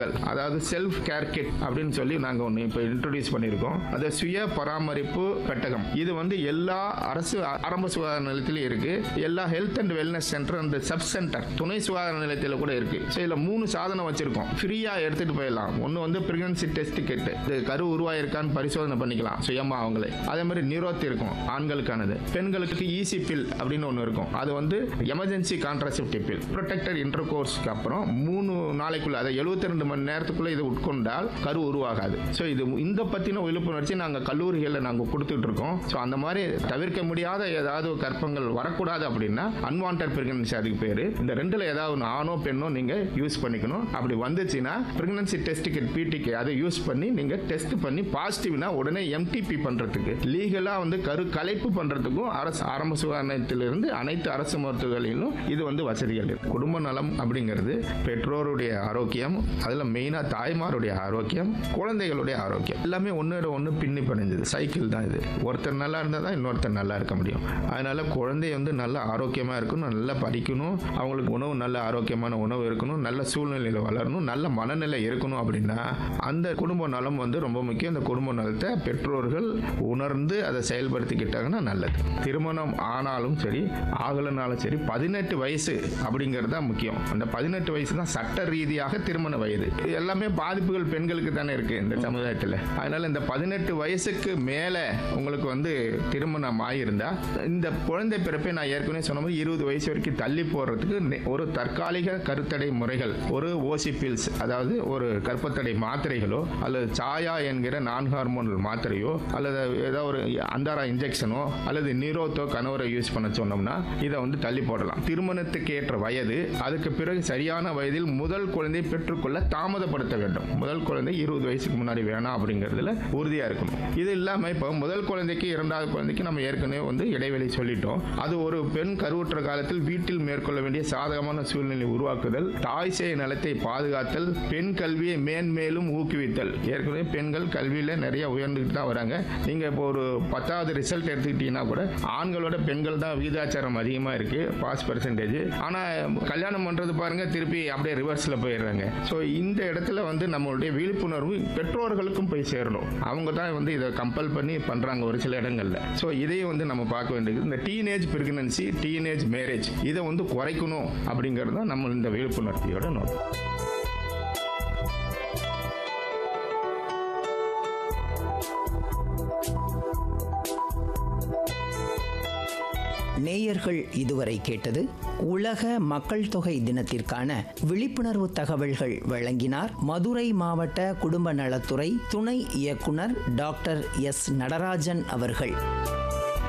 அதாவது self care kit அப்படின்னு சொல்லி நாங்கள் ஒன்று இப்போ இன்ட்ரடியூஸ் பண்ணியிருக்கோம் அது சுய பராமரிப்பு பெட்டகம் இது வந்து எல்லா அரசு ஆரம்ப சுகாதார நிலையத்திலும் இருக்கு எல்லா ஹெல்த் அண்ட் வெல்னஸ் சென்டர் அந்த சப் சென்டர் துணை சுகாதார நிலையத்தில் கூட இருக்கு ஸோ இதில் மூணு சாதனம் வச்சிருக்கோம் ஃப்ரீயாக எடுத்துட்டு போயிடலாம் ஒன்று வந்து பிரெக்னன்சி டெஸ்ட் கிட் இது கரு உருவாயிருக்கான்னு பரிசோதனை பண்ணிக்கலாம் சுயமா அவங்களே அதே மாதிரி நிரோத் இருக்கும் ஆண்களுக்கானது பெண்களுக்கு ஈசி பில் அப்படின்னு ஒன்று இருக்கும் அது வந்து எமர்ஜென்சி கான்ட்ராசெப்டிவ் பில் ப்ரொடெக்டர் இன்டர் கோர்ஸ்க்கு அப்புறம் மூணு நாளைக்குள்ள அதை எழுபத்தி ரெண்டு மணி நேரத்துக்குள்ள இதை உட்கொண்டால் கரு உருவாகாது ஸோ இது இந்த பற்றின விழிப்புணர்ச்சி நாங்கள் கல்லூரிகளில் நாங்கள் கொடுத்துட்டு இருக்கோம் ஸோ அந்த மாதிரி தவிர்க்க முடியாத ஏதாவது கற்பங்கள் வரக்கூடாது அப்படின்னா அன்வான்ட் பிரெக்னன்சி அதுக்கு பேர் இந்த ரெண்டுல ஏதாவது ஒன்று ஆணோ பெண்ணோ நீங்கள் யூஸ் பண்ணிக்கணும் அப்படி வந்துச்சுன்னா பிரெக்னன்சி டெஸ்ட் கிட் பிடிக்கு அதை யூஸ் பண்ணி நீங்கள் டெஸ்ட் பண்ணி பாசிட்டிவ்னா உடனே எம்டிபி பண்ணுறதுக்கு லீகலாக வந்து கரு கலைப்பு பண்ணுறதுக்கும் அரசு ஆரம்ப சுகாதாரத்திலிருந்து அனைத்து அரசு மருத்துவர்களிலும் இது வந்து வசதிகள் இருக்கு குடும்ப நலம் அப்படிங்கிறது பெற்றோருடைய ஆரோக்கியம் அதில் மெயினாக தாய்மாருடைய ஆரோக்கியம் குழந்தைகளுடைய ஆரோக்கியம் எல்லாமே ஒன்றோட ஒன்று பின்னி பிணைஞ்சது சைக்கிள் தான் இது ஒருத்தர் நல்லா இருந்தால் தான் இன்னொருத்தர் நல்லா இருக்க முடியும் அதனால குழந்தை வந்து நல்ல ஆரோக்கியமாக இருக்கணும் நல்லா படிக்கணும் அவங்களுக்கு உணவு நல்ல ஆரோக்கியமான உணவு இருக்கணும் நல்ல சூழ்நிலையில் வளரணும் நல்ல மனநிலை இருக்கணும் அப்படின்னா அந்த குடும்ப நலம் வந்து ரொம்ப முக்கியம் அந்த குடும்ப நலத்தை பெற்றோர்கள் உணர்ந்து அதை செயல்படுத்திக்கிட்டாங்கன்னா நல்லது திருமணம் ஆனாலும் சரி ஆகலைனாலும் சரி பதினெட்டு வயசு அப்படிங்கிறது தான் முக்கியம் அந்த பதினெட்டு வயசு தான் சட்ட ரீதியாக திருமண வயது இது எல்லாமே பாதிப்புகள் பெண்களுக்கு தானே இருக்கு இந்த சமுதாயத்தில் அதனால இந்த பதினெட்டு வயசுக்கு மேலே உங்களுக்கு வந்து திருமணம் ஆகியிருந்தா இந்த குழந்தை பிறப்பை நான் ஏற்கனவே சொன்ன மாதிரி இருபது வயசு வரைக்கும் தள்ளி போடுறதுக்கு நெ- ஒரு தற்காலிக கருத்தடை முறைகள் ஒரு ஓசி பில்ஸ் அதாவது ஒரு கர்ப்பத்தடை மாத்திரைகளோ அல்லது சாயா என்கிற நான் ஹார்மோனல் மாத்திரையோ அல்லது ஏதோ ஒரு அந்தாரா இன்ஜெக்ஷனோ அல்லது நீரோத்தோ கணவரை யூஸ் பண்ண சொன்னோம்னா இதை வந்து தள்ளி போடலாம் திருமணத்துக்கு ஏற்ற வயது அதுக்கு பிறகு சரியான வயதில் முதல் குழந்தை பெற்றுக்கொள்ள தாமதப்படுத்த வேண்டும் முதல் குழந்தை இருபது வயசுக்கு முன்னாடி வேணாம் அப்படிங்கிறதுல உறுதியாக இருக்கணும் இது இல்லாமல் இப்போ முதல் குழந்தைக்கு இரண்டாவது குழந்தைக்கு நம்ம ஏற்கனவே வந்து இடைவெளி சொல்லிட்டோம் அது ஒரு பெண் கருவுற்ற காலத்தில் வீட்டில் மேற்கொள்ள வேண்டிய சாதகமான சூழ்நிலை உருவாக்குதல் தாய் சேய் நலத்தை பாதுகாத்தல் பெண் கல்வியை மேன்மேலும் ஊக்குவித்தல் ஏற்கனவே பெண்கள் கல்வியில் நிறைய உயர்ந்துக்கிட்டு தான் வராங்க நீங்கள் இப்போ ஒரு பத்தாவது ரிசல்ட் எடுத்துக்கிட்டீங்கன்னா கூட ஆண்களோட பெண்கள் தான் விகிதாச்சாரம் அதிகமாக இருக்குது பாஸ் பர்சன்டேஜ் ஆனால் கல்யாணம் பண்ணுறது பாருங்க திருப்பி அப்படியே ரிவர்ஸில் போயிடுறாங்க ஸோ இந்த இடத்துல வந்து நம்மளுடைய விழிப்புணர்வு பெற்றோர்களுக்கும் போய் சேரணும் அவங்க தான் வந்து இதை கம்பல் பண்ணி பண்ணுறாங்க ஒரு சில இடங்கள்ல ஸோ இதையும் வந்து நம்ம பார்க்க வேண்டியது இந்த டீனேஜ் பிரெக்னன்சி டீனேஜ் மேரேஜ் இதை வந்து குறைக்கணும் அப்படிங்கிறது தான் நம்ம இந்த விழிப்புணர்ச்சியோட நோக்கம் நேயர்கள் இதுவரை கேட்டது உலக மக்கள் தொகை தினத்திற்கான விழிப்புணர்வு தகவல்கள் வழங்கினார் மதுரை மாவட்ட குடும்ப நலத்துறை துணை இயக்குனர் டாக்டர் எஸ் நடராஜன் அவர்கள்